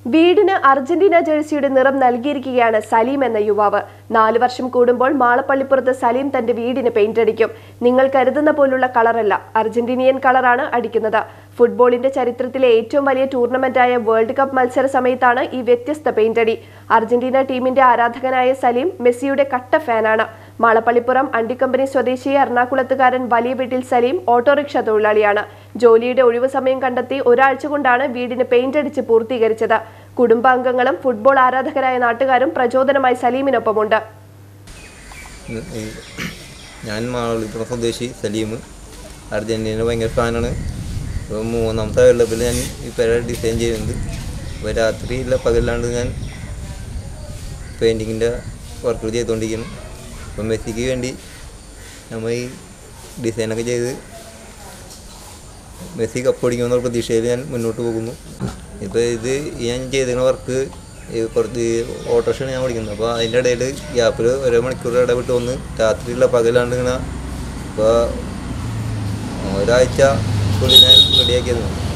വീടിന് അർജന്റീന ജേഴ്സിയുടെ നിറം നൽകിയിരിക്കുകയാണ് സലീം എന്ന യുവാവ് നാലു വർഷം കൂടുമ്പോൾ മാളപ്പള്ളിപ്പുറത്ത് സലീം തന്റെ വീടിന് പെയിന്റ് അടിക്കും നിങ്ങൾ കരുതുന്ന പോലുള്ള കളറല്ല അർജന്റീനിയൻ കളറാണ് അടിക്കുന്നത് ഫുട്ബോളിന്റെ ചരിത്രത്തിലെ ഏറ്റവും വലിയ ടൂർണമെന്റായ വേൾഡ് കപ്പ് മത്സര സമയത്താണ് ഈ വ്യത്യസ്ത പെയിന്റ് അടി അർജന്റീന ടീമിന്റെ ആരാധകനായ സലീം മെസ്സിയുടെ കട്ട ഫാനാണ് മാളപ്പള്ളിപ്പുറം അണ്ടിക്കമ്പനി സ്വദേശി എറണാകുളത്തുകാരൻ വലിയ വീട്ടിൽ സലീം ഓട്ടോറിക്ഷ തൊഴിലാളിയാണ് ജോലിയുടെ ഒഴിവു സമയം കണ്ടെത്തി ഒരാഴ്ച കൊണ്ടാണ് വീടിന് പെയിന്റ് അടിച്ച് പൂർത്തീകരിച്ചത് കുടുംബാംഗങ്ങളും ഫുട്ബോൾ ആരാധകരായ നാട്ടുകാരും പ്രചോദനമായി സലീമിനൊപ്പമുണ്ട് ഇന്ന് ഈ ഞാൻ മാളിപ്പുറം സ്വദേശി സലീം അർജൻറ്റീന ഭയങ്കര ഫാനാണ് ഇപ്പോൾ മൂന്നാമത്തെ വേൾഡ് കപ്പിൽ ഞാൻ ഈ പെര ഡിസൈൻ ചെയ്യുന്നുണ്ട് അപ്പോൾ രാത്രിയില്ല പകലാണ്ട് ഞാൻ പെയിൻറ്റിങ്ങിൻ്റെ വർക്കുകൾ ചെയ്തുകൊണ്ടിരിക്കുന്നു അപ്പോൾ മെസ്സിക്ക് വേണ്ടി നമ്മൾ ഈ ഡിസൈനൊക്കെ ചെയ്ത് മെസ്സി കപ്പടിക്കുമെന്നുള്ള പ്രതീക്ഷയിൽ ഞാൻ മുന്നോട്ട് പോകുന്നു ഇപ്പോൾ ഇത് ഞാൻ ചെയ്തിരുന്ന വർക്ക് ഈ കുറച്ച് ഓട്ടോറിക്ഷയാണ് ഞാൻ ഓടിക്കുന്നത് അപ്പോൾ അതിൻ്റെ ഇടയിൽ ഗ്യാപ്പിൽ ഓരോ മണിക്കൂർ ഇടവിട്ട് വന്ന് രാത്രിയിലുള്ള പകലാണ്ട് ഇങ്ങനെ ഇപ്പോൾ ഒരാഴ്ച ഉള്ളിൽ ഞാൻ റെഡിയാക്കിയത്